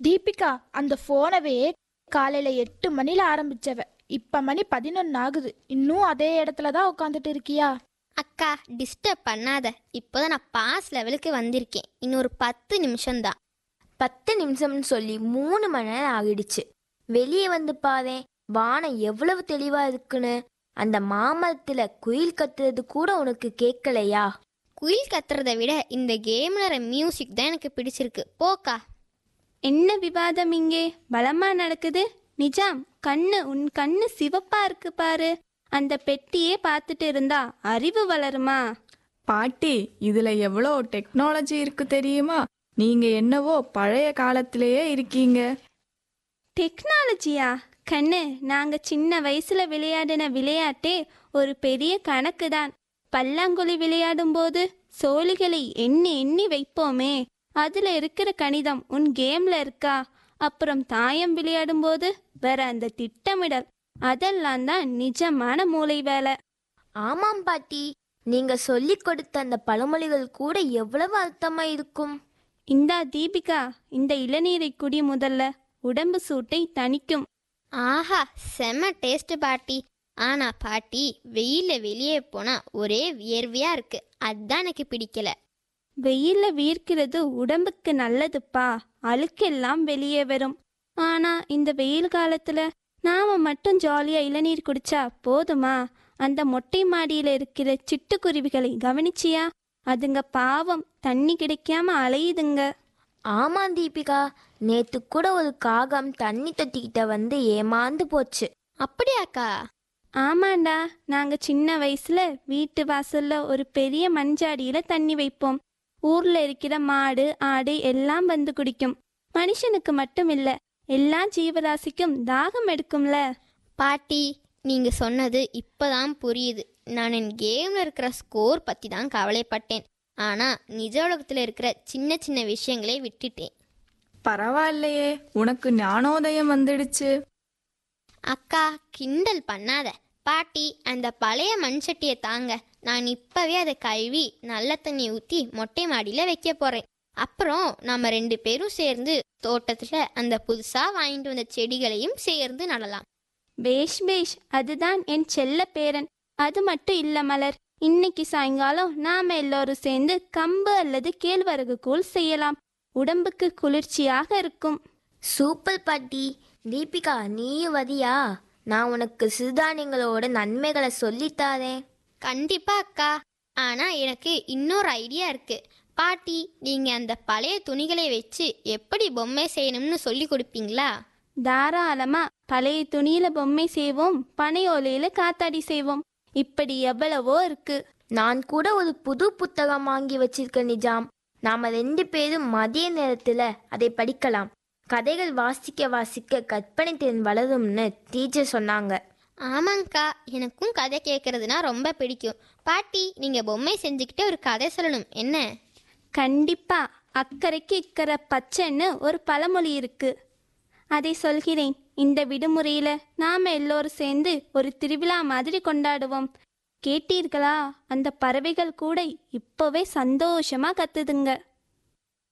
தீபிகா அந்த போனவே காலையில எட்டு மணில ஆரம்பிச்சவ இப்ப மணி பதினொன்னு ஆகுது இன்னும் அதே இடத்துல தான் உட்காந்துட்டு இருக்கியா அக்கா டிஸ்டர்ப் பண்ணாத இப்போதான் நான் பாஸ் லெவலுக்கு வந்திருக்கேன் இன்னொரு பத்து நிமிஷம்தான் பத்து நிமிஷம்னு சொல்லி மூணு மணி நேரம் ஆகிடுச்சு வெளியே வந்து பாரேன் வானம் எவ்வளவு தெளிவா இருக்குன்னு அந்த மாமரத்துல குயில் கத்துறது கூட உனக்கு கேட்கலையா குயில் கத்துறதை விட இந்த கேம்ல மியூசிக் தான் எனக்கு பிடிச்சிருக்கு போக்கா என்ன விவாதம் இங்கே பலமா நடக்குது நிஜாம் கண்ணு உன் கண்ணு சிவப்பா இருக்கு பாரு அந்த பெட்டியே பார்த்துட்டு இருந்தா அறிவு வளருமா பாட்டி இதுல எவ்வளோ டெக்னாலஜி இருக்கு தெரியுமா நீங்க என்னவோ பழைய காலத்திலேயே இருக்கீங்க டெக்னாலஜியா கண்ணு நாங்க சின்ன வயசுல விளையாடின விளையாட்டே ஒரு பெரிய கணக்கு தான் பல்லாங்குழி விளையாடும் போது சோழிகளை எண்ணி எண்ணி வைப்போமே அதுல இருக்கிற கணிதம் உன் கேம்ல இருக்கா அப்புறம் தாயம் விளையாடும் போது வர அந்த திட்டமிடல் அதெல்லாம் தான் நிஜமான மூளை வேலை ஆமாம் பாட்டி நீங்க சொல்லிக் கொடுத்த அந்த பழமொழிகள் கூட எவ்வளவு அர்த்தமா இருக்கும் இந்தா தீபிகா இந்த இளநீரை குடி முதல்ல உடம்பு சூட்டை தணிக்கும் ஆஹா செம்ம டேஸ்ட் பாட்டி ஆனா பாட்டி வெயில்ல வெளியே போனா ஒரே வியர்வையா இருக்கு அதான் எனக்கு பிடிக்கல வெயில்ல வீர்க்கிறது உடம்புக்கு நல்லதுப்பா அழுக்கெல்லாம் வெளியே வரும் ஆனா இந்த வெயில் காலத்துல நாம மட்டும் ஜாலியா இளநீர் குடிச்சா போதுமா அந்த மொட்டை மாடியில இருக்கிற சிட்டுக்குருவிகளை கவனிச்சியா அதுங்க பாவம் தண்ணி கிடைக்காம அலையுதுங்க ஆமா தீபிகா நேத்து கூட ஒரு காகம் தண்ணி தொட்டிக்கிட்ட வந்து ஏமாந்து போச்சு அப்படியாக்கா ஆமாண்டா நாங்க சின்ன வயசுல வீட்டு வாசல்ல ஒரு பெரிய மண்ஜாடியில தண்ணி வைப்போம் ஊர்ல இருக்கிற மாடு ஆடு எல்லாம் வந்து குடிக்கும் மனுஷனுக்கு மட்டும் இல்ல எல்லா ஜீவராசிக்கும் தாகம் எடுக்கும்ல பாட்டி நீங்க சொன்னது இப்பதான் புரியுது நான் என் கேம்ல இருக்கிற ஸ்கோர் பத்தி தான் கவலைப்பட்டேன் ஆனா நிஜ உலகத்துல இருக்கிற சின்ன சின்ன விஷயங்களை விட்டுட்டேன் பரவாயில்லையே உனக்கு ஞானோதயம் வந்துடுச்சு அக்கா கிண்டல் பண்ணாத பாட்டி அந்த பழைய மண் சட்டியை தாங்க நான் இப்பவே அதை கழுவி நல்ல தண்ணி ஊத்தி மொட்டை மாடியில வைக்க போறேன் அப்புறம் நாம ரெண்டு பேரும் சேர்ந்து தோட்டத்துல அந்த புதுசா வாங்கிட்டு வந்த செடிகளையும் சேர்ந்து நடலாம் பேஷ் பேஷ் அதுதான் என் செல்ல பேரன் அது மட்டும் இல்ல மலர் இன்னைக்கு சாயங்காலம் நாம எல்லோரும் சேர்ந்து கம்பு அல்லது கேழ்வரகு கூழ் செய்யலாம் உடம்புக்கு குளிர்ச்சியாக இருக்கும் சூப்பர் பாட்டி தீபிகா நீயும் வதியா நான் உனக்கு சிறுதானியங்களோட நன்மைகளை சொல்லித்தாரேன் கண்டிப்பா அக்கா ஆனா எனக்கு இன்னொரு ஐடியா இருக்கு பாட்டி நீங்க அந்த பழைய துணிகளை வச்சு எப்படி பொம்மை செய்யணும்னு சொல்லி கொடுப்பீங்களா தாராளமா பழைய துணியில பொம்மை செய்வோம் பனையோலையில காத்தாடி செய்வோம் இப்படி எவ்வளவோ இருக்கு நான் கூட ஒரு புது புத்தகம் வாங்கி வச்சிருக்கேன் நிஜாம் நாம ரெண்டு பேரும் மதிய நேரத்துல அதை படிக்கலாம் கதைகள் வாசிக்க வாசிக்க கற்பனை திறன் வளரும்னு டீச்சர் சொன்னாங்க ஆமாங்க்கா எனக்கும் கதை கேட்கறதுனா ரொம்ப பிடிக்கும் பாட்டி நீங்க பொம்மை செஞ்சுக்கிட்டு ஒரு கதை சொல்லணும் என்ன கண்டிப்பா அக்கறைக்கு இக்கரை பச்சைன்னு ஒரு பழமொழி இருக்கு அதை சொல்கிறேன் இந்த விடுமுறையில நாம எல்லோரும் சேர்ந்து ஒரு திருவிழா மாதிரி கொண்டாடுவோம் கேட்டீர்களா அந்த பறவைகள் கூட இப்போவே சந்தோஷமா கத்துதுங்க